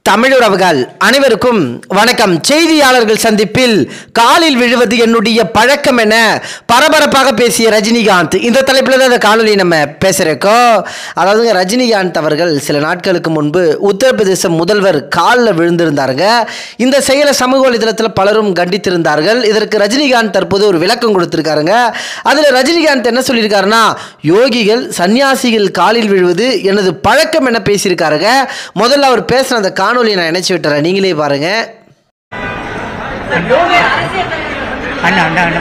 தமிழுறவுகள் அனைவருக்கும் வணக்கம் செய்தியாளர்கள் சந்திப்பில் காலில் விழுவது என்னுடைய பழக்கம் என பரபரப்பாக பேசிய ரஜினிகாந்த் இந்த தலைப்பில் தான் இந்த காணொலி நம்ம பேசுகிறோம் அதாவது ரஜினிகாந்த் அவர்கள் சில நாட்களுக்கு முன்பு உத்தரப்பிரதேச முதல்வர் காலில் விழுந்திருந்தாருங்க இந்த செயலை சமூக வலைதளத்தில் பலரும் கண்டித்திருந்தார்கள் இதற்கு ரஜினிகாந்த் தற்போது ஒரு விளக்கம் கொடுத்திருக்காருங்க அதில் ரஜினிகாந்த் என்ன சொல்லியிருக்காருன்னா யோகிகள் சன்னியாசிகள் காலில் விழுவது எனது பழக்கம் என பேசியிருக்காருங்க முதல்ல அவர் பேசுன அந்த காணொலியை நான் இணைச்சி விட்டுறேன் நீங்களே பாருங்க அண்ணா அண்ணா அண்ணா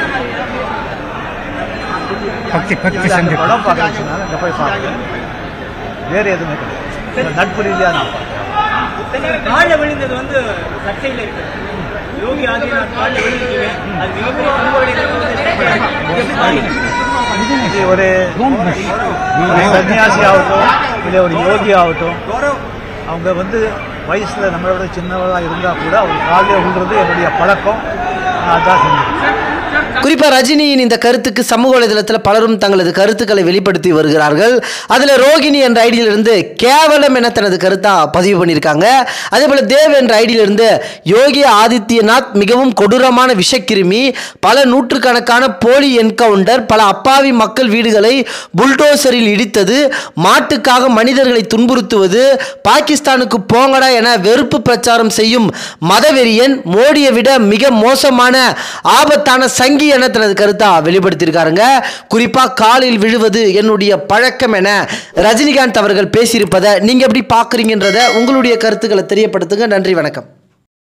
பக்தி பக்தி அந்த சந்தி படம் பார்க்கறதுனால அங்கே போய் பார்க்கணும் வேறு எதுவுமே கிடையாது நட்பு ரீதியாக நான் பார்க்கிறேன். காலில் விழுந்தது வந்து சர்ச்சையில் இருக்கு யோகி ஆதித்யநாத் காலில் விழுந்தது அது மிகப்பெரிய சமூக இது ஒரு ஒரு சன்னியாசி ஆகட்டும் இல்லை ஒரு யோகி ஆகட்டும் அவங்க வந்து வயசில் நம்மளோட சின்னவர்களாக இருந்தால் கூட அவங்க காலையில் விழுறது என்னுடைய பழக்கம் நான் அதான் செஞ்சேன் குறிப்பாக ரஜினியின் இந்த கருத்துக்கு சமூக வலைதளத்தில் பலரும் தங்களது கருத்துக்களை வெளிப்படுத்தி வருகிறார்கள் அதில் ரோகிணி என்ற ஐடியிலிருந்து கேவலம் என தனது கருத்தா பதிவு பண்ணியிருக்காங்க அதே போல் தேவ் என்ற ஐடியிலிருந்து யோகி ஆதித்யநாத் மிகவும் கொடூரமான விஷக்கிருமி பல நூற்றுக்கணக்கான போலி என்கவுண்டர் பல அப்பாவி மக்கள் வீடுகளை புல்டோசரில் இடித்தது மாட்டுக்காக மனிதர்களை துன்புறுத்துவது பாகிஸ்தானுக்கு போங்கடா என வெறுப்பு பிரச்சாரம் செய்யும் மதவெறியன் மோடியை விட மிக மோசமான ஆபத்தான சங்கி என தனது கருத்தா வெளிப்படுத்தியிருக்காருங்க குறிப்பா காலில் விழுவது என்னுடைய பழக்கம் என ரஜினிகாந்த் அவர்கள் பேசியிருப்பதை நீங்க எப்படி பார்க்குறீங்கன்றத உங்களுடைய கருத்துக்களை தெரியப்படுத்துங்க நன்றி வணக்கம்